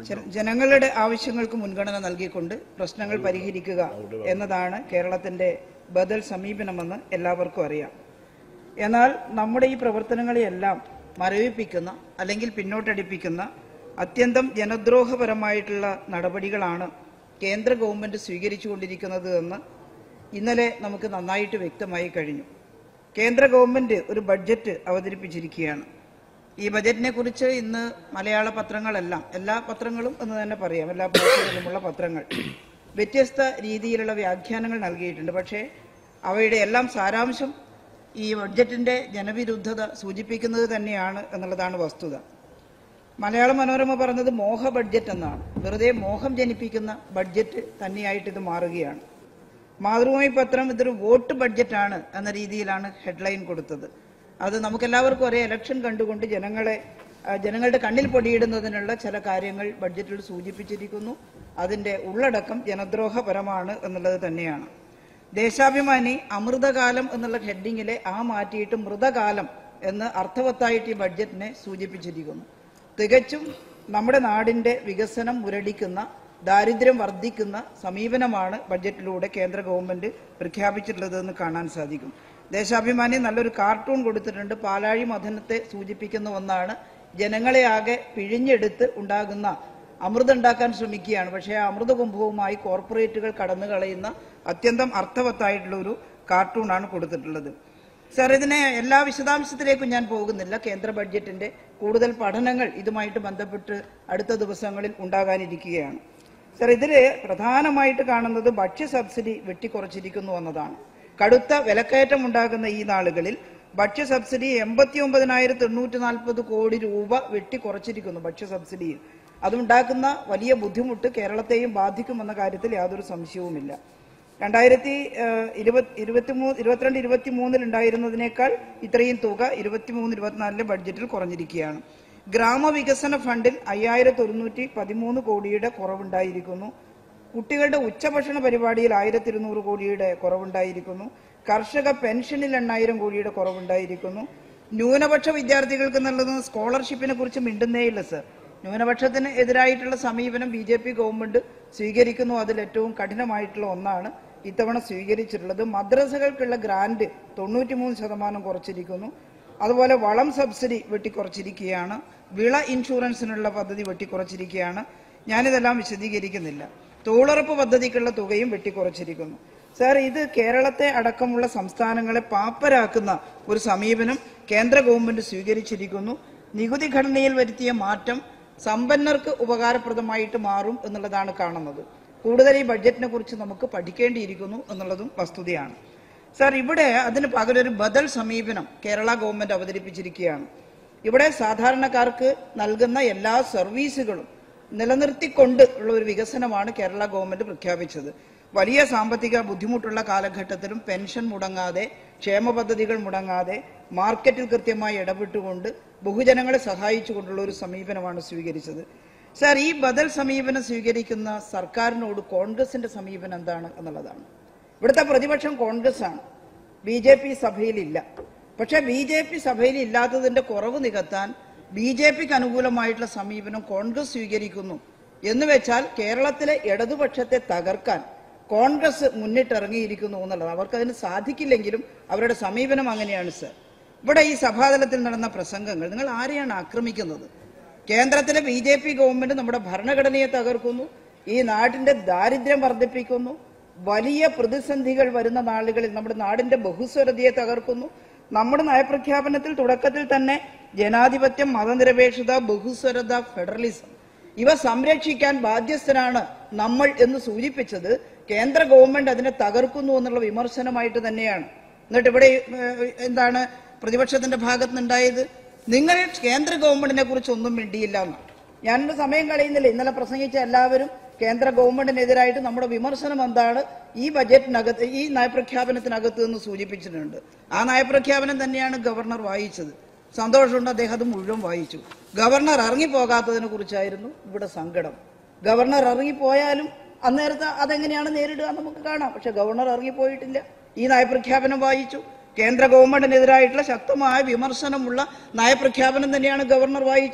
ജന- ജനങ്ങളുടെ ആവശ്യങ്ങൾക്ക് മുൻഗണന നൽകിക്കൊണ്ട് പ്രശ്നങ്ങൾ പരിഹരിക്കുക എന്നതാണ് കേരളത്തിന്റെ ബദൽ സമീപനമെന്ന് എല്ലാവർക്കും അറിയാം എന്നാൽ നമ്മുടെ ഈ പ്രവർത്തനങ്ങളെയെല്ലാം മരവിപ്പിക്കുന്ന അല്ലെങ്കിൽ പിന്നോട്ടടിപ്പിക്കുന്ന അത്യന്തം ജനദ്രോഹപരമായിട്ടുള്ള നടപടികളാണ് കേന്ദ്ര ഗവൺമെന്റ് സ്വീകരിച്ചുകൊണ്ടിരിക്കുന്നത് എന്ന് ഇന്നലെ നമുക്ക് നന്നായിട്ട് വ്യക്തമായി കഴിഞ്ഞു കേന്ദ്ര ഗവൺമെന്റ് ഒരു ബഡ്ജറ്റ് അവതരിപ്പിച്ചിരിക്കുകയാണ് ഈ ബജറ്റിനെ കുറിച്ച് ഇന്ന് മലയാള പത്രങ്ങളെല്ലാം എല്ലാ പത്രങ്ങളും എന്ന് തന്നെ പറയാം എല്ലാ ഭാഷകളിലുമുള്ള പത്രങ്ങൾ വ്യത്യസ്ത രീതിയിലുള്ള വ്യാഖ്യാനങ്ങൾ നൽകിയിട്ടുണ്ട് പക്ഷേ അവയുടെ എല്ലാം സാരാംശം ഈ ബഡ്ജറ്റിന്റെ ജനവിരുദ്ധത സൂചിപ്പിക്കുന്നത് തന്നെയാണ് എന്നുള്ളതാണ് വസ്തുത മലയാള മനോരമ പറഞ്ഞത് മോഹ ബഡ്ജറ്റ് എന്നാണ് വെറുതെ മോഹം ജനിപ്പിക്കുന്ന ബഡ്ജറ്റ് തന്നെയായിട്ട് ഇത് മാറുകയാണ് മാതൃഭൂമി പത്രം ഇതൊരു വോട്ട് ബഡ്ജറ്റാണ് എന്ന രീതിയിലാണ് ഹെഡ്ലൈൻ കൊടുത്തത് അത് നമുക്കെല്ലാവർക്കും ഒരേ ഇലക്ഷൻ കണ്ടുകൊണ്ട് ജനങ്ങളെ ആ, ജനങ്ങളുടെ കണ്ണിൽ പൊടിയിടുന്നതിനുള്ള ചില കാര്യങ്ങൾ ബഡ്ജറ്റിൽ സൂചിപ്പിച്ചിരിക്കുന്നു അതിന്റെ ഉള്ളടക്കം ജനദ്രോഹപരമാണ് എന്നുള്ളത് തന്നെയാണ് ദേശാഭിമാനി അമൃതകാലം എന്നുള്ള ഹെഡിങ്ങിലെ ആ മാറ്റിയിട്ട് മൃതകാലം എന്ന് അർത്ഥവത്തായിട്ട് ഈ ബഡ്ജറ്റിനെ സൂചിപ്പിച്ചിരിക്കുന്നു തികച്ചും നമ്മുടെ നാടിന്റെ വികസനം മുരടിക്കുന്ന ദാരിദ്ര്യം വർദ്ധിക്കുന്ന സമീപനമാണ് ബഡ്ജറ്റിലൂടെ കേന്ദ്ര ഗവൺമെന്റ് പ്രഖ്യാപിച്ചിട്ടുള്ളതെന്ന് കാണാൻ സാധിക്കും ദേശാഭിമാനി നല്ലൊരു കാർട്ടൂൺ കൊടുത്തിട്ടുണ്ട് പാലാഴി മഥനത്തെ സൂചിപ്പിക്കുന്ന ഒന്നാണ് ജനങ്ങളെ ആകെ പിഴിഞ്ഞെടുത്ത് ഉണ്ടാകുന്ന അമൃതം ഉണ്ടാക്കാൻ ശ്രമിക്കുകയാണ് പക്ഷേ ആ അമൃതകുംഭവുമായി കോർപ്പറേറ്റുകൾ കടന്നു കളയുന്ന അത്യന്തം അർത്ഥവത്തായിട്ടുള്ള ഒരു കാർട്ടൂണാണ് കൊടുത്തിട്ടുള്ളത് സാർ ഇതിനെ എല്ലാ വിശദാംശത്തിലേക്കും ഞാൻ പോകുന്നില്ല കേന്ദ്ര ബഡ്ജറ്റിന്റെ കൂടുതൽ പഠനങ്ങൾ ഇതുമായിട്ട് ബന്ധപ്പെട്ട് അടുത്ത ദിവസങ്ങളിൽ ഉണ്ടാകാനിരിക്കുകയാണ് സാർ ഇതിൽ പ്രധാനമായിട്ട് കാണുന്നത് ഭക്ഷ്യ സബ്സിഡി വെട്ടിക്കുറച്ചിരിക്കുന്നു എന്നതാണ് കടുത്ത വിലക്കയറ്റം ഉണ്ടാകുന്ന ഈ നാളുകളിൽ ഭക്ഷ്യ സബ്സിഡി എൺപത്തി ഒമ്പതിനായിരത്തി എണ്ണൂറ്റി നാൽപ്പത് കോടി രൂപ വെട്ടിക്കുറച്ചിരിക്കുന്നു ഭക്ഷ്യ സബ്സിഡിയിൽ അതുണ്ടാക്കുന്ന വലിയ ബുദ്ധിമുട്ട് കേരളത്തെയും ബാധിക്കുമെന്ന കാര്യത്തിൽ യാതൊരു സംശയവുമില്ല രണ്ടായിരത്തി ഇരുപത്തി മൂന്ന് ഇരുപത്തിരണ്ട് ഇരുപത്തി മൂന്നിൽ ഉണ്ടായിരുന്നതിനേക്കാൾ ഇത്രയും തുക ഇരുപത്തിമൂന്ന് ഇരുപത്തിനാലിലെ ബഡ്ജറ്റിൽ കുറഞ്ഞിരിക്കുകയാണ് ഗ്രാമവികസന ഫണ്ടിൽ അയ്യായിരത്തി ഒരുന്നൂറ്റി പതിമൂന്ന് കോടിയുടെ കുറവുണ്ടായിരിക്കുന്നു കുട്ടികളുടെ ഉച്ചഭക്ഷണ പരിപാടിയിൽ ആയിരത്തി ഇരുന്നൂറ് കോടിയുടെ കുറവുണ്ടായിരിക്കുന്നു കർഷക പെൻഷനിൽ എണ്ണായിരം കോടിയുടെ കുറവുണ്ടായിരിക്കുന്നു ന്യൂനപക്ഷ വിദ്യാർത്ഥികൾക്ക് നൽകുന്ന സ്കോളർഷിപ്പിനെ കുറിച്ച് മിണ്ടുന്നേയില്ല സർ ന്യൂനപക്ഷത്തിന് എതിരായിട്ടുള്ള സമീപനം ബി ജെ പി ഗവൺമെന്റ് സ്വീകരിക്കുന്നു അതിൽ ഏറ്റവും കഠിനമായിട്ടുള്ള ഒന്നാണ് ഇത്തവണ സ്വീകരിച്ചിട്ടുള്ളത് മദ്രസകൾക്കുള്ള ഗ്രാന്റ് തൊണ്ണൂറ്റിമൂന്ന് ശതമാനം കുറച്ചിരിക്കുന്നു അതുപോലെ വളം സബ്സിഡി വെട്ടിക്കുറച്ചിരിക്കുകയാണ് വിള ഇൻഷുറൻസിനുള്ള പദ്ധതി വെട്ടിക്കുറച്ചിരിക്കുകയാണ് ഞാനിതെല്ലാം വിശദീകരിക്കുന്നില്ല തൊഴിലുറപ്പ് പദ്ധതിക്കുള്ള തുകയും വെട്ടിക്കുറച്ചിരിക്കുന്നു സാർ ഇത് കേരളത്തെ അടക്കമുള്ള സംസ്ഥാനങ്ങളെ പാപ്പരാക്കുന്ന ഒരു സമീപനം കേന്ദ്ര ഗവൺമെന്റ് സ്വീകരിച്ചിരിക്കുന്നു നികുതി ഘടനയിൽ വരുത്തിയ മാറ്റം സമ്പന്നർക്ക് ഉപകാരപ്രദമായിട്ട് മാറും എന്നുള്ളതാണ് കാണുന്നത് കൂടുതൽ ഈ ബഡ്ജറ്റിനെ കുറിച്ച് നമുക്ക് പഠിക്കേണ്ടിയിരിക്കുന്നു എന്നുള്ളതും വസ്തുതയാണ് സാർ ഇവിടെ അതിന് പകരം ഒരു ബദൽ സമീപനം കേരള ഗവൺമെന്റ് അവതരിപ്പിച്ചിരിക്കുകയാണ് ഇവിടെ സാധാരണക്കാർക്ക് നൽകുന്ന എല്ലാ സർവീസുകളും നിലനിർത്തിക്കൊണ്ട് ഉള്ള ഒരു വികസനമാണ് കേരള ഗവൺമെന്റ് പ്രഖ്യാപിച്ചത് വലിയ സാമ്പത്തിക ബുദ്ധിമുട്ടുള്ള കാലഘട്ടത്തിലും പെൻഷൻ മുടങ്ങാതെ ക്ഷേമ പദ്ധതികൾ മുടങ്ങാതെ മാർക്കറ്റിൽ കൃത്യമായി ഇടപെട്ടുകൊണ്ട് ബഹുജനങ്ങളെ സഹായിച്ചുകൊണ്ടുള്ള ഒരു സമീപനമാണ് സ്വീകരിച്ചത് സാർ ഈ ബദൽ സമീപനം സ്വീകരിക്കുന്ന സർക്കാരിനോട് കോൺഗ്രസിന്റെ സമീപനം എന്താണ് എന്നുള്ളതാണ് ഇവിടുത്തെ പ്രതിപക്ഷം കോൺഗ്രസ് ആണ് ബി ജെ പി സഭയിലില്ല പക്ഷെ ബി ജെ പി സഭയിൽ ഇല്ലാത്തതിന്റെ കുറവ് നികത്താൻ ബി ജെ പിക്ക് അനുകൂലമായിട്ടുള്ള സമീപനം കോൺഗ്രസ് സ്വീകരിക്കുന്നു എന്ന് വെച്ചാൽ കേരളത്തിലെ ഇടതുപക്ഷത്തെ തകർക്കാൻ കോൺഗ്രസ് മുന്നിട്ടിറങ്ങിയിരിക്കുന്നു എന്നുള്ളത് അവർക്ക് അതിന് സാധിക്കില്ലെങ്കിലും അവരുടെ സമീപനം അങ്ങനെയാണ് സർ ഇവിടെ ഈ സഭാതലത്തിൽ നടന്ന പ്രസംഗങ്ങൾ നിങ്ങൾ ആരെയാണ് ആക്രമിക്കുന്നത് കേന്ദ്രത്തിലെ ബി ജെ പി ഗവൺമെന്റ് നമ്മുടെ ഭരണഘടനയെ തകർക്കുന്നു ഈ നാട്ടിന്റെ ദാരിദ്ര്യം വർദ്ധിപ്പിക്കുന്നു വലിയ പ്രതിസന്ധികൾ വരുന്ന നാളുകളിൽ നമ്മുടെ നാടിന്റെ ബഹുസ്വരതയെ തകർക്കുന്നു നമ്മുടെ നയപ്രഖ്യാപനത്തിൽ തുടക്കത്തിൽ തന്നെ ജനാധിപത്യം മതനിരപേക്ഷത ബഹുസ്വരത ഫെഡറലിസം ഇവ സംരക്ഷിക്കാൻ ബാധ്യസ്ഥരാണ് നമ്മൾ എന്ന് സൂചിപ്പിച്ചത് കേന്ദ്ര ഗവൺമെന്റ് അതിനെ തകർക്കുന്നു എന്നുള്ള വിമർശനമായിട്ട് തന്നെയാണ് എന്നിട്ട് ഇവിടെ ഏഹ്, എന്താണ് പ്രതിപക്ഷത്തിന്റെ ഭാഗത്ത് നിന്നുണ്ടായത് നിങ്ങൾ കേന്ദ്ര ഗവൺമെന്റിനെ കുറിച്ച് ഒന്നും മിണ്ടിയില്ല എന്നാണ് ഞാനിന്ന് സമയം കളയുന്നില്ല ഇന്നലെ പ്രസംഗിച്ച എല്ലാവരും കേന്ദ്ര ഗവൺമെന്റിനെതിരായിട്ട് നമ്മുടെ വിമർശനം എന്താണ് ഈ ബജറ്റിനകത്ത് ഈ നയപ്രഖ്യാപനത്തിനകത്ത് നിന്ന് സൂചിപ്പിച്ചിട്ടുണ്ട് ആ നയപ്രഖ്യാപനം തന്നെയാണ് ഗവർണർ വായിച്ചത് സന്തോഷമുണ്ട് അദ്ദേഹം അത് മുഴുവൻ വായിച്ചു ഗവർണർ ഇറങ്ങിപ്പോകാത്തതിനെ കുറിച്ചായിരുന്നു ഇവിടെ സങ്കടം ഗവർണർ ഇറങ്ങിപ്പോയാലും അന്നേരത്തെ അതെങ്ങനെയാണ് നേരിടുക എന്ന് നമുക്ക് കാണാം പക്ഷെ ഗവർണർ ഇറങ്ങിപ്പോയിട്ടില്ല ഈ നയപ്രഖ്യാപനം വായിച്ചു കേന്ദ്ര ഗവൺമെന്റിനെതിരായിട്ടുള്ള ശക്തമായ വിമർശനമുള്ള നയപ്രഖ്യാപനം തന്നെയാണ് ഗവർണർ വായിച്ചത്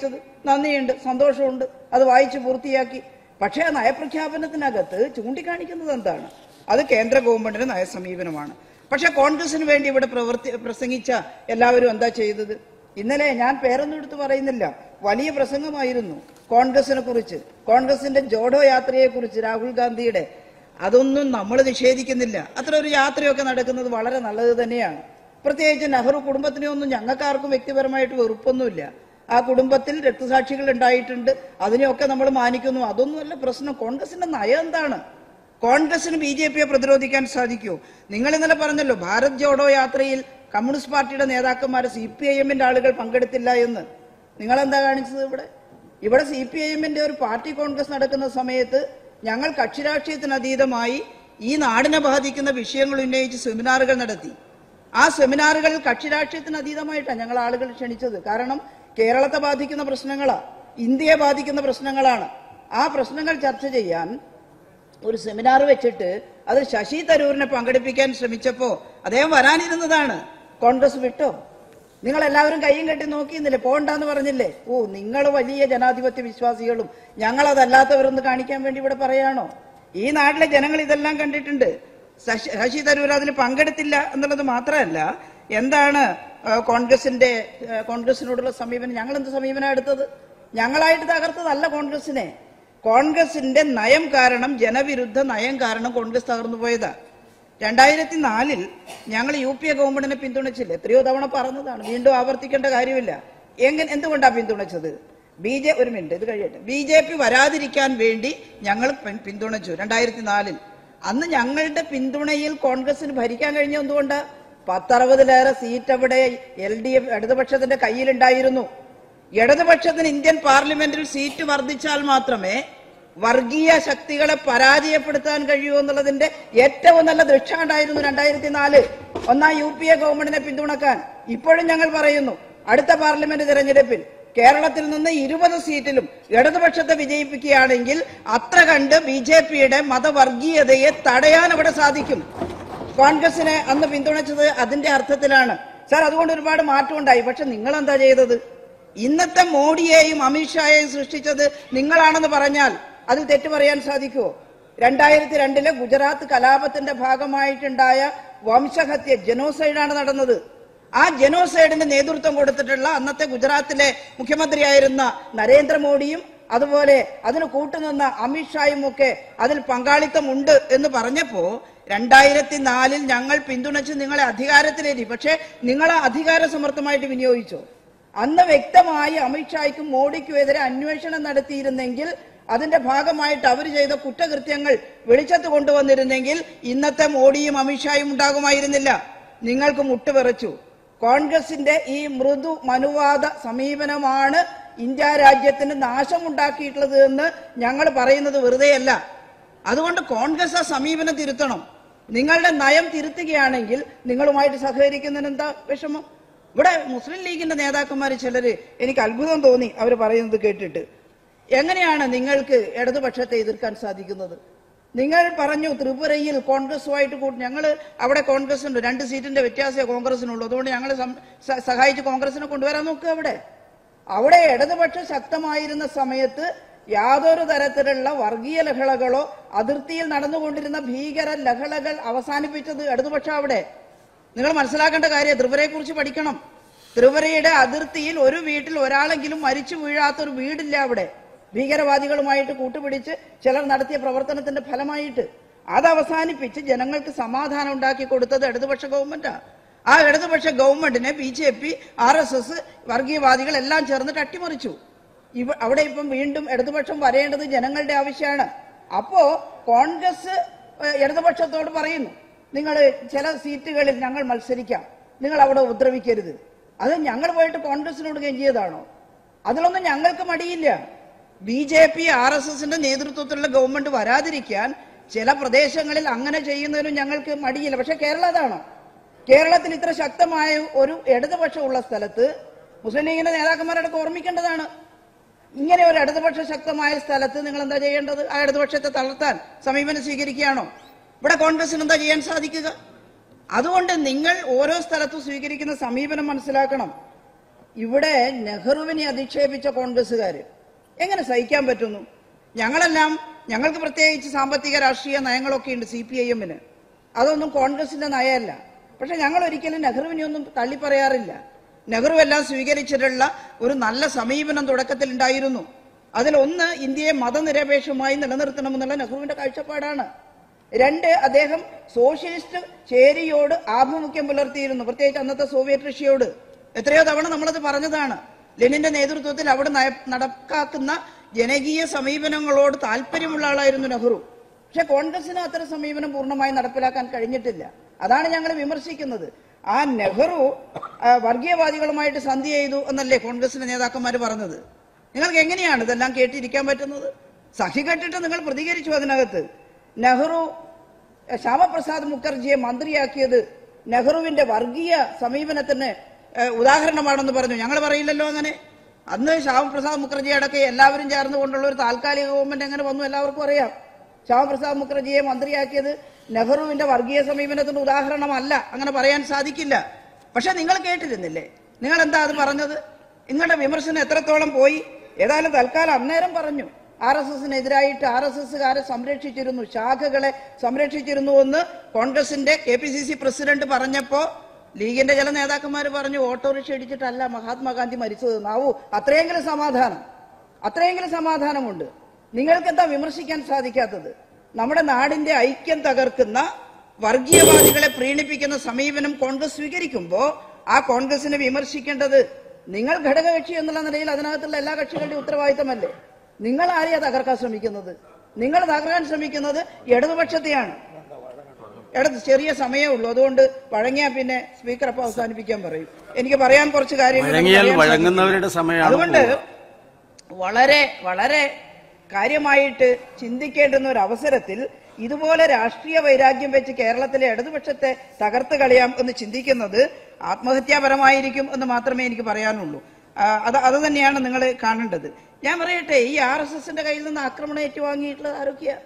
നന്ദിയുണ്ട് സന്തോഷമുണ്ട് അത് വായിച്ചു പൂർത്തിയാക്കി പക്ഷേ ആ നയപ്രഖ്യാപനത്തിനകത്ത് ചൂണ്ടിക്കാണിക്കുന്നത് എന്താണ് അത് കേന്ദ്ര ഗവൺമെന്റിന്റെ നയസമീപനമാണ് പക്ഷെ കോൺഗ്രസിന് വേണ്ടി ഇവിടെ പ്രവർത്തി പ്രസംഗിച്ച എല്ലാവരും എന്താ ചെയ്തത് ഇന്നലെ ഞാൻ പേരൊന്നും എടുത്ത് പറയുന്നില്ല വലിയ പ്രസംഗമായിരുന്നു കോൺഗ്രസിനെ കുറിച്ച് കോൺഗ്രസിന്റെ ജോഡോ യാത്രയെ കുറിച്ച് രാഹുൽ ഗാന്ധിയുടെ അതൊന്നും നമ്മൾ നിഷേധിക്കുന്നില്ല അത്ര ഒരു യാത്രയൊക്കെ നടക്കുന്നത് വളരെ നല്ലത് തന്നെയാണ് പ്രത്യേകിച്ച് നെഹ്റു കുടുംബത്തിനെ ഒന്നും ഞങ്ങൾക്കാർക്കും വ്യക്തിപരമായിട്ട് വെറുപ്പൊന്നുമില്ല ആ കുടുംബത്തിൽ രക്തസാക്ഷികൾ ഉണ്ടായിട്ടുണ്ട് അതിനെയൊക്കെ നമ്മൾ മാനിക്കുന്നു അതൊന്നുമല്ല പ്രശ്നം കോൺഗ്രസിന്റെ നയം എന്താണ് കോൺഗ്രസിന് ബി ജെ പിയെ പ്രതിരോധിക്കാൻ സാധിക്കൂ നിങ്ങൾ ഇന്നലെ പറഞ്ഞല്ലോ ഭാരത് ജോഡോ യാത്രയിൽ കമ്മ്യൂണിസ്റ്റ് പാർട്ടിയുടെ നേതാക്കന്മാർ സി പി ഐ എമ്മിന്റെ ആളുകൾ പങ്കെടുത്തില്ല എന്ന് നിങ്ങൾ എന്താ കാണിച്ചത് ഇവിടെ ഇവിടെ സി പി ഐ എമ്മിന്റെ ഒരു പാർട്ടി കോൺഗ്രസ് നടക്കുന്ന സമയത്ത് ഞങ്ങൾ കക്ഷി രാഷ്ട്രീയത്തിന് അതീതമായി ഈ നാടിനെ ബാധിക്കുന്ന വിഷയങ്ങൾ ഉന്നയിച്ച് സെമിനാറുകൾ നടത്തി ആ സെമിനാറുകളിൽ കക്ഷി രാഷ്ട്രീയത്തിന് അതീതമായിട്ടാണ് ഞങ്ങൾ ആളുകൾ ക്ഷണിച്ചത് കാരണം കേരളത്തെ ബാധിക്കുന്ന പ്രശ്നങ്ങളാ ഇന്ത്യയെ ബാധിക്കുന്ന പ്രശ്നങ്ങളാണ് ആ പ്രശ്നങ്ങൾ ചർച്ച ചെയ്യാൻ ഒരു സെമിനാർ വെച്ചിട്ട് അത് ശശി തരൂരിനെ പങ്കെടുപ്പിക്കാൻ ശ്രമിച്ചപ്പോ അദ്ദേഹം വരാനിരുന്നതാണ് കോൺഗ്രസ് വിട്ടോ നിങ്ങൾ എല്ലാവരും കയ്യും കെട്ടി നോക്കിയിരുന്നില്ലേ പോണ്ടെന്ന് പറഞ്ഞില്ലേ ഓ നിങ്ങൾ വലിയ ജനാധിപത്യ വിശ്വാസികളും ഞങ്ങൾ അതല്ലാത്തവരൊന്ന് കാണിക്കാൻ വേണ്ടി ഇവിടെ പറയാണോ ഈ നാട്ടിലെ ജനങ്ങൾ ഇതെല്ലാം കണ്ടിട്ടുണ്ട് ശശി ശശി തരൂർ അതിൽ പങ്കെടുത്തില്ല എന്നുള്ളത് മാത്രമല്ല എന്താണ് ആ, കോൺഗ്രസിന്റെ ആ, കോൺഗ്രസിനോടുള്ള സമീപനം ഞങ്ങൾ എന്ത് സമീപനം എടുത്തത് ഞങ്ങളായിട്ട് തകർത്തതല്ല കോൺഗ്രസിനെ കോൺഗ്രസിന്റെ നയം കാരണം ജനവിരുദ്ധ നയം കാരണം കോൺഗ്രസ് തകർന്നു പോയതാ രണ്ടായിരത്തി നാലിൽ ഞങ്ങൾ യു പി എ ഗവൺമെന്റിനെ പിന്തുണച്ചില്ല എത്രയോ തവണ പറഞ്ഞതാണ് വീണ്ടും ആവർത്തിക്കേണ്ട കാര്യമില്ല എങ്ങനെ എന്തുകൊണ്ടാ പിന്തുണച്ചത് ബി ജെ ഒരു മിനിറ്റ് ഇത് കഴിയട്ടെ ബി ജെ പി വരാതിരിക്കാൻ വേണ്ടി ഞങ്ങൾ പിൻ- പിന്തുണച്ചു രണ്ടായിരത്തി നാലിൽ അന്ന് ഞങ്ങളുടെ പിന്തുണയിൽ കോൺഗ്രസിന് ഭരിക്കാൻ കഴിഞ്ഞ എന്തുകൊണ്ടാ പത്തറുപതിലേറെ സീറ്റ് അവിടെ എൽ ഡി എഫ് ഇടതുപക്ഷത്തിന്റെ കയ്യിലുണ്ടായിരുന്നു ഇടതുപക്ഷത്തിന് ഇന്ത്യൻ പാർലമെന്റിൽ സീറ്റ് വർദ്ധിച്ചാൽ മാത്രമേ വർഗീയ ശക്തികളെ പരാജയപ്പെടുത്താൻ കഴിയൂ എന്നുള്ളതിന്റെ ഏറ്റവും നല്ല ദൃഷ്ടാണ്ടായിരുന്നു രണ്ടായിരത്തി നാല് ഒന്നാം യു പി എ ഗവൺമെന്റിനെ പിന്തുണക്കാൻ ഇപ്പോഴും ഞങ്ങൾ പറയുന്നു അടുത്ത പാർലമെന്റ് തെരഞ്ഞെടുപ്പിൽ കേരളത്തിൽ നിന്ന് ഇരുപത് സീറ്റിലും ഇടതുപക്ഷത്തെ വിജയിപ്പിക്കുകയാണെങ്കിൽ അത്ര കണ്ട് ബി ജെ പിയുടെ മതവർഗീയതയെ തടയാൻ അവിടെ സാധിക്കും കോൺഗ്രസിനെ അന്ന് പിന്തുണച്ചത് അതിന്റെ അർത്ഥത്തിലാണ് സാർ അതുകൊണ്ട് ഒരുപാട് മാറ്റം ഉണ്ടായി പക്ഷെ നിങ്ങൾ എന്താ ചെയ്തത് ഇന്നത്തെ മോഡിയെയും അമിത്ഷായെയും സൃഷ്ടിച്ചത് നിങ്ങളാണെന്ന് പറഞ്ഞാൽ അതിൽ തെറ്റ് പറയാൻ സാധിക്കുമോ രണ്ടായിരത്തി രണ്ടിലെ ഗുജറാത്ത് കലാപത്തിന്റെ ഭാഗമായിട്ടുണ്ടായ വംശഹത്യ ജനോസൈഡാണ് നടന്നത് ആ ജനോസൈഡിന് നേതൃത്വം കൊടുത്തിട്ടുള്ള അന്നത്തെ ഗുജറാത്തിലെ മുഖ്യമന്ത്രിയായിരുന്ന നരേന്ദ്രമോദിയും അതുപോലെ അതിന് കൂട്ടുനിന്ന അമിത്ഷായും ഒക്കെ അതിൽ പങ്കാളിത്തമുണ്ട് എന്ന് പറഞ്ഞപ്പോ രണ്ടായിരത്തി നാലിൽ ഞങ്ങൾ പിന്തുണച്ച് നിങ്ങളെ അധികാരത്തിലേറ്റി പക്ഷേ നിങ്ങൾ ആ അധികാര സമർത്ഥമായിട്ട് വിനിയോഗിച്ചോ അന്ന് വ്യക്തമായി അമിത്ഷായ്ക്കും മോഡിക്കും എതിരെ അന്വേഷണം നടത്തിയിരുന്നെങ്കിൽ അതിന്റെ ഭാഗമായിട്ട് അവർ ചെയ്ത കുറ്റകൃത്യങ്ങൾ വെളിച്ചത്ത് കൊണ്ടുവന്നിരുന്നെങ്കിൽ ഇന്നത്തെ മോഡിയും അമിത്ഷായും ഉണ്ടാകുമായിരുന്നില്ല നിങ്ങൾക്ക് മുട്ടുവിറച്ചു കോൺഗ്രസിന്റെ ഈ മൃദു മനുവാദ സമീപനമാണ് ഇന്ത്യ രാജ്യത്തിന് നാശമുണ്ടാക്കിയിട്ടുള്ളത് എന്ന് ഞങ്ങൾ പറയുന്നത് വെറുതെയല്ല അതുകൊണ്ട് കോൺഗ്രസ് ആ സമീപനം തിരുത്തണം നിങ്ങളുടെ നയം തിരുത്തുകയാണെങ്കിൽ നിങ്ങളുമായിട്ട് സഹകരിക്കുന്നതിന് എന്താ വിഷമം ഇവിടെ മുസ്ലിം ലീഗിന്റെ നേതാക്കന്മാർ ചിലര് എനിക്ക് അത്ഭുതം തോന്നി അവർ പറയുന്നത് കേട്ടിട്ട് എങ്ങനെയാണ് നിങ്ങൾക്ക് ഇടതുപക്ഷത്തെ എതിർക്കാൻ സാധിക്കുന്നത് നിങ്ങൾ പറഞ്ഞു ത്രിപുരയിൽ കോൺഗ്രസുമായിട്ട് കൂട്ടി ഞങ്ങൾ അവിടെ കോൺഗ്രസ് ഉണ്ട് രണ്ട് സീറ്റിന്റെ വ്യത്യാസമേ കോൺഗ്രസിനുള്ളൂ അതുകൊണ്ട് ഞങ്ങൾ സഹായിച്ച് കോൺഗ്രസിനെ കൊണ്ടുവരാൻ നോക്കുക അവിടെ അവിടെ ഇടതുപക്ഷം ശക്തമായിരുന്ന സമയത്ത് യാതൊരു തരത്തിലുള്ള വർഗീയ ലഹളകളോ അതിർത്തിയിൽ നടന്നുകൊണ്ടിരുന്ന ഭീകര ലഹളകൾ അവസാനിപ്പിച്ചത് ഇടതുപക്ഷം അവിടെ നിങ്ങൾ മനസ്സിലാക്കേണ്ട കാര്യം ത്രിപുരയെ കുറിച്ച് പഠിക്കണം ത്രിപുരയുടെ അതിർത്തിയിൽ ഒരു വീട്ടിൽ ഒരാളെങ്കിലും മരിച്ചു വീഴാത്ത ഒരു വീടില്ല അവിടെ ഭീകരവാദികളുമായിട്ട് കൂട്ടുപിടിച്ച് ചിലർ നടത്തിയ പ്രവർത്തനത്തിന്റെ ഫലമായിട്ട് അത് അവസാനിപ്പിച്ച് ജനങ്ങൾക്ക് സമാധാനം ഉണ്ടാക്കി കൊടുത്തത് ഇടതുപക്ഷ ഗവൺമെന്റാണ് ആ ഇടതുപക്ഷ ഗവൺമെന്റിനെ B J P R S S വർഗീയവാദികൾ എല്ലാം ചേർന്നിട്ട് അട്ടിമറിച്ചു ഇവ അവിടെ ഇപ്പം വീണ്ടും ഇടതുപക്ഷം വരേണ്ടത് ജനങ്ങളുടെ ആവശ്യമാണ് അപ്പോ കോൺഗ്രസ് ഏഹ്, ഇടതുപക്ഷത്തോട് പറയുന്നു നിങ്ങൾ ചില സീറ്റുകളിൽ ഞങ്ങൾ മത്സരിക്കാം നിങ്ങൾ അവിടെ ഉപദ്രവിക്കരുത് അത് ഞങ്ങൾ പോയിട്ട് കോൺഗ്രസിനോട് കെഞ്ചിയതാണോ അതിലൊന്നും ഞങ്ങൾക്ക് മടിയില്ല B J P R S എസിന്റെ നേതൃത്വത്തിലുള്ള ഗവൺമെന്റ് വരാതിരിക്കാൻ ചില പ്രദേശങ്ങളിൽ അങ്ങനെ ചെയ്യുന്നതിനും ഞങ്ങൾക്ക് മടിയില്ല പക്ഷെ കേരള അതാണോ കേരളത്തിൽ ഇത്ര ശക്തമായ ഒരു ഇടതുപക്ഷമുള്ള സ്ഥലത്ത് മുസ്ലിം ലീഗിന്റെ നേതാക്കന്മാരടക്കം ഓർമ്മിക്കേണ്ടതാണ് ഇങ്ങനെ ഒരു ഇടതുപക്ഷ ശക്തമായ സ്ഥലത്ത് നിങ്ങൾ എന്താ ചെയ്യേണ്ടത് ആ ഇടതുപക്ഷത്തെ തളർത്താൻ സമീപനം സ്വീകരിക്കുകയാണോ ഇവിടെ കോൺഗ്രസിന് എന്താ ചെയ്യാൻ സാധിക്കുക അതുകൊണ്ട് നിങ്ങൾ ഓരോ സ്ഥലത്തും സ്വീകരിക്കുന്ന സമീപനം മനസ്സിലാക്കണം ഇവിടെ നെഹ്റുവിനെ അധിക്ഷേപിച്ച കോൺഗ്രസ്സുകാര് എങ്ങനെ സഹിക്കാൻ പറ്റുന്നു ഞങ്ങളെല്ലാം ഞങ്ങൾക്ക് പ്രത്യേകിച്ച് സാമ്പത്തിക രാഷ്ട്രീയ നയങ്ങളൊക്കെ ഉണ്ട് സി പി ഐ എമ്മിന് അതൊന്നും കോൺഗ്രസിന്റെ നയമല്ല പക്ഷെ ഞങ്ങൾ ഒരിക്കലും നെഹ്റുവിനെ ഒന്നും തള്ളി പറയാറില്ല നെഹ്റു എല്ലാം സ്വീകരിച്ചിട്ടുള്ള ഒരു നല്ല സമീപനം തുടക്കത്തിൽ ഉണ്ടായിരുന്നു അതിലൊന്ന് ഇന്ത്യയെ മതനിരപേക്ഷമായി നിലനിർത്തണമെന്നുള്ള നെഹ്റുവിന്റെ കാഴ്ചപ്പാടാണ് രണ്ട് അദ്ദേഹം സോഷ്യലിസ്റ്റ് ചേരിയോട് ആഭിമുഖ്യം പുലർത്തിയിരുന്നു പ്രത്യേകിച്ച് അന്നത്തെ സോവിയറ്റ് റഷ്യയോട് എത്രയോ തവണ നമ്മളത് പറഞ്ഞതാണ് ലെനിന്റെ നേതൃത്വത്തിൽ അവിടെ നയ- നടപ്പാക്കുന്ന ജനകീയ സമീപനങ്ങളോട് താല്പര്യമുള്ള ആളായിരുന്നു നെഹ്റു പക്ഷെ കോൺഗ്രസിന് അത്തരം സമീപനം പൂർണ്ണമായി നടപ്പിലാക്കാൻ കഴിഞ്ഞിട്ടില്ല അതാണ് ഞങ്ങൾ വിമർശിക്കുന്നത് ആ നെഹ്റു ആ, വർഗീയവാദികളുമായിട്ട് സന്ധി ചെയ്തു എന്നല്ലേ കോൺഗ്രസിന്റെ നേതാക്കന്മാർ പറഞ്ഞത് നിങ്ങൾക്ക് എങ്ങനെയാണ് ഇതെല്ലാം കേട്ടിരിക്കാൻ പറ്റുന്നത് സഖി കെട്ടിട്ട് നിങ്ങൾ പ്രതികരിച്ചു അതിനകത്ത് നെഹ്റു എഹ്, ശ്യാമപ്രസാദ് മുഖർജിയെ മന്ത്രിയാക്കിയത് നെഹ്റുവിന്റെ വർഗീയ സമീപനത്തിന് എഹ്, ഉദാഹരണമാണെന്ന് പറഞ്ഞു ഞങ്ങൾ പറയില്ലല്ലോ അങ്ങനെ അന്ന് ശ്യാമപ്രസാദ് മുഖർജി അടക്കം എല്ലാവരും ചേർന്നുകൊണ്ടുള്ള ഒരു താൽക്കാലിക ഗവൺമെന്റ് എങ്ങനെ വന്നു എല്ലാവർക്കും അറിയാം ശ്യാമപ്രസാദ് മുഖർജിയെ മന്ത്രിയാക്കിയത് നെഹ്റുവിന്റെ വർഗീയ സമീപനത്തിന് ഉദാഹരണമല്ല അങ്ങനെ പറയാൻ സാധിക്കില്ല പക്ഷെ നിങ്ങൾ കേട്ടിരുന്നില്ലേ നിങ്ങൾ എന്താ അത് പറഞ്ഞത് നിങ്ങളുടെ വിമർശനം എത്രത്തോളം പോയി ഏതായാലും തൽക്കാലം അന്നേരം പറഞ്ഞു ആർ എസ് എസിനെതിരായിട്ട് ആർ എസ് എസ്സുകാരെ സംരക്ഷിച്ചിരുന്നു ശാഖകളെ സംരക്ഷിച്ചിരുന്നു എന്ന് കോൺഗ്രസിന്റെ K P C C president പറഞ്ഞപ്പോ ലീഗിന്റെ ചില നേതാക്കന്മാർ പറഞ്ഞു ഓട്ടോറിക്ഷ ഇടിച്ചിട്ടല്ല മഹാത്മാഗാന്ധി മരിച്ചത് നാവു അത്രയെങ്കിലും സമാധാനം അത്രയെങ്കിലും സമാധാനമുണ്ട് നിങ്ങൾക്ക് എന്താ വിമർശിക്കാൻ സാധിക്കാത്തത് നമ്മുടെ നാടിന്റെ ഐക്യം തകർക്കുന്ന വർഗീയവാദികളെ പ്രീണിപ്പിക്കുന്ന സമീപനം കോൺഗ്രസ് സ്വീകരിക്കുമ്പോ ആ കോൺഗ്രസിനെ വിമർശിക്കേണ്ടത് നിങ്ങൾ ഘടകകക്ഷി എന്നുള്ള നിലയിൽ അതിനകത്തുള്ള എല്ലാ കക്ഷികളുടെയും ഉത്തരവാദിത്തമല്ലേ നിങ്ങൾ ആരെയാ തകർക്കാൻ ശ്രമിക്കുന്നത് നിങ്ങൾ തകർക്കാൻ ശ്രമിക്കുന്നത് ഇടതുപക്ഷത്തെയാണ് ഇടത് ചെറിയ സമയമേ ഉള്ളൂ അതുകൊണ്ട് വഴങ്ങിയാ പിന്നെ സ്പീക്കർ അപ്പൊ അവസാനിപ്പിക്കാൻ പറയും എനിക്ക് പറയാൻ കുറച്ച് കാര്യങ്ങൾ വഴങ്ങിയാൽ പറയാൻ വഴങ്ങുന്നവരുടെ സമയമാണ് അതുകൊണ്ട് പോവുക. വളരെ വളരെ കാര്യമായിട്ട് ചിന്തിക്കേണ്ടുന്ന ഒരു അവസരത്തിൽ ഇതുപോലെ രാഷ്ട്രീയ വൈരാഗ്യം വെച്ച് കേരളത്തിലെ ഇടതുപക്ഷത്തെ തകർത്ത് കളയാം എന്ന് ചിന്തിക്കുന്നത് ആത്മഹത്യാപരമായിരിക്കും എന്ന് മാത്രമേ എനിക്ക് പറയാനുള്ളൂ ആ, അത് അത് തന്നെയാണ് നിങ്ങൾ കാണേണ്ടത് ഞാൻ പറയട്ടെ ഈ ആർ എസ് എസിന്റെ കയ്യിൽ നിന്ന് ആക്രമണം ഏറ്റുവാങ്ങിയിട്ടുള്ളത് ആരൊക്കെയാ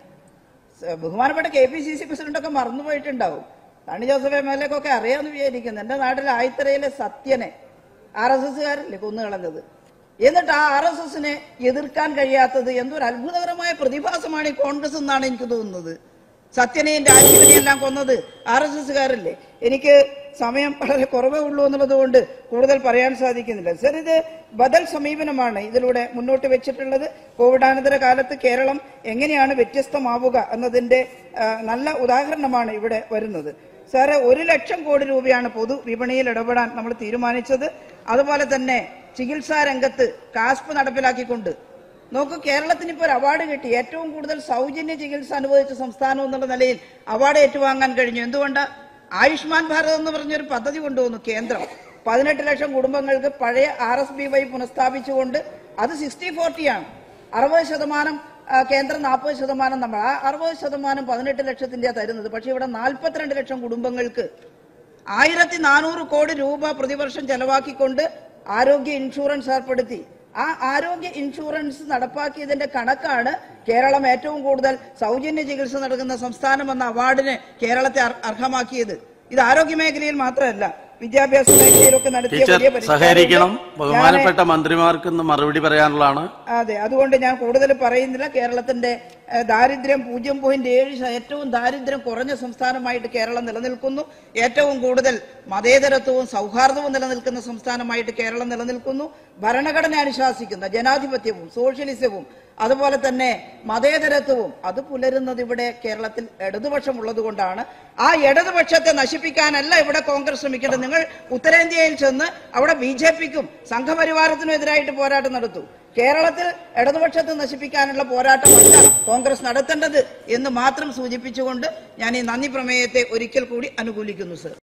സ- ബഹുമാനപ്പെട്ട കെ പി സി സി പ്രസിഡന്റൊക്കെ മറന്നുപോയിട്ടുണ്ടാവും തണി ജോസഫ് എം എൽ എക്കൊക്കെ അറിയാമെന്ന് വിചാരിക്കുന്നു എന്റെ നാട്ടിലെ ആയിത്തറയിലെ സത്യനെ ആർ എസ് എസ്സുകാരല്ലേ കൊന്നുകളഞ്ഞത് എന്നിട്ട് ആ ആർ എസ് എസിനെ എതിർക്കാൻ കഴിയാത്തത് എന്തൊരു അത്ഭുതകരമായ പ്രതിഭാസമാണ് ഈ കോൺഗ്രസ് എന്നാണ് എനിക്ക് തോന്നുന്നത് സത്യനെയും രാജീവനെയും എല്ലാം കൊന്നത് ആർ എസ് എസ്സുകാരല്ലേ എനിക്ക് സമയം വളരെ കുറവേ ഉള്ളൂ എന്നുള്ളത് കൊണ്ട് കൂടുതൽ പറയാൻ സാധിക്കുന്നില്ല സർ ഇത് ബദൽ സമീപനമാണ് ഇതിലൂടെ മുന്നോട്ട് വെച്ചിട്ടുള്ളത് കോവിഡാനന്തര കാലത്ത് കേരളം എങ്ങനെയാണ് വ്യത്യസ്തമാവുക എന്നതിന്റെ ആ, നല്ല ഉദാഹരണമാണ് ഇവിടെ വരുന്നത് സാറ് ഒരു ലക്ഷം കോടി രൂപയാണ് പൊതു വിപണിയിൽ ഇടപെടാൻ നമ്മൾ തീരുമാനിച്ചത് അതുപോലെ തന്നെ ചികിത്സാ രംഗത്ത് കാസ്പ് നടപ്പിലാക്കിക്കൊണ്ട് നോക്കൂ കേരളത്തിന് ഇപ്പോൾ ഒരു അവാർഡ് കിട്ടി ഏറ്റവും കൂടുതൽ സൗജന്യ ചികിത്സ അനുവദിച്ച സംസ്ഥാനം എന്നുള്ള നിലയിൽ അവാർഡ് ഏറ്റുവാങ്ങാൻ കഴിഞ്ഞു എന്തുകൊണ്ട് ആയുഷ്മാൻ ഭാരത് എന്ന് പറഞ്ഞൊരു പദ്ധതി കൊണ്ടുവന്നു കേന്ദ്രം പതിനെട്ട് ലക്ഷം കുടുംബങ്ങൾക്ക് പഴയ ആർ എസ് ബി വൈ പുനഃസ്ഥാപിച്ചുകൊണ്ട് അത് സിക്സ്റ്റി ഫോർട്ടിയാണ് അറുപത് ശതമാനം ആ, കേന്ദ്രം നാൽപ്പത് ശതമാനം നമ്മൾ ആ അറുപത് ശതമാനം പതിനെട്ട് ലക്ഷത്തിന്റെയാ തരുന്നത് പക്ഷെ ഇവിടെ നാൽപ്പത്തിരണ്ട് ലക്ഷം കുടുംബങ്ങൾക്ക് ആയിരത്തി നാനൂറ് കോടി രൂപ പ്രതിവർഷം ചെലവാക്കിക്കൊണ്ട് ആരോഗ്യ ഇൻഷുറൻസ് ഏർപ്പെടുത്തി ആ ആരോഗ്യ ഇൻഷുറൻസ് നടപ്പാക്കിയതിന്റെ കണക്കാണ് കേരളം ഏറ്റവും കൂടുതൽ സൗജന്യ ചികിത്സ നടക്കുന്ന സംസ്ഥാനം എന്ന അവാർഡിന് കേരളത്തെ അർ- അർഹമാക്കിയത് ഇത് ആരോഗ്യ മേഖലയിൽ മാത്രമല്ല വിദ്യാഭ്യാസ മേഖലയിലൊക്കെ നടത്തിയ ടീച്ചർ വലിയ പരിഷ്കാരമുണ്ട്. സഹകരിക്കണം ഞാന് ബഹുമാനപ്പെട്ട മന്ത്രിമാർക്ക് ഇന്ന് മറുപടി പറയാനുള്ളതാണ് അതെ അതുകൊണ്ട് ഞാൻ കൂടുതൽ പറയുന്നില്ല കേരളത്തിന്റെ ഏഹ്, ദാരിദ്ര്യം പൂജ്യം പോയിന്റ് ഏഴ് ശ- ഏറ്റവും ദാരിദ്ര്യം കുറഞ്ഞ സംസ്ഥാനമായിട്ട് കേരളം നിലനിൽക്കുന്നു ഏറ്റവും കൂടുതൽ മതേതരത്വവും സൗഹാർദ്ദവും നിലനിൽക്കുന്ന സംസ്ഥാനമായിട്ട് കേരളം നിലനിൽക്കുന്നു ഭരണഘടന അനുശാസിക്കുന്ന ജനാധിപത്യവും സോഷ്യലിസവും അതുപോലെ തന്നെ മതേതരത്വവും അത് പുലരുന്നത് ഇവിടെ കേരളത്തിൽ ഇടതുപക്ഷം ഉള്ളതുകൊണ്ടാണ് ആ ഇടതുപക്ഷത്തെ നശിപ്പിക്കാനല്ല ഇവിടെ കോൺഗ്രസ് ശ്രമിക്കേണ്ടത് നിങ്ങൾ ഉത്തരേന്ത്യയിൽ ചെന്ന് അവിടെ ബി ജെ പിക്കും സംഘപരിവാരത്തിനും എതിരായിട്ട് പോരാട്ടം നടത്തൂ കേരളത്തിൽ ഇടതുപക്ഷത്തെ നശിപ്പിക്കാനുള്ള പോരാട്ടമല്ല കോൺഗ്രസ് നടത്തേണ്ടത് എന്ന് മാത്രം സൂചിപ്പിച്ചുകൊണ്ട് ഞാൻ ഈ നന്ദി പ്രമേയത്തെ ഒരിക്കൽ കൂടി അനുകൂലിക്കുന്നു സർ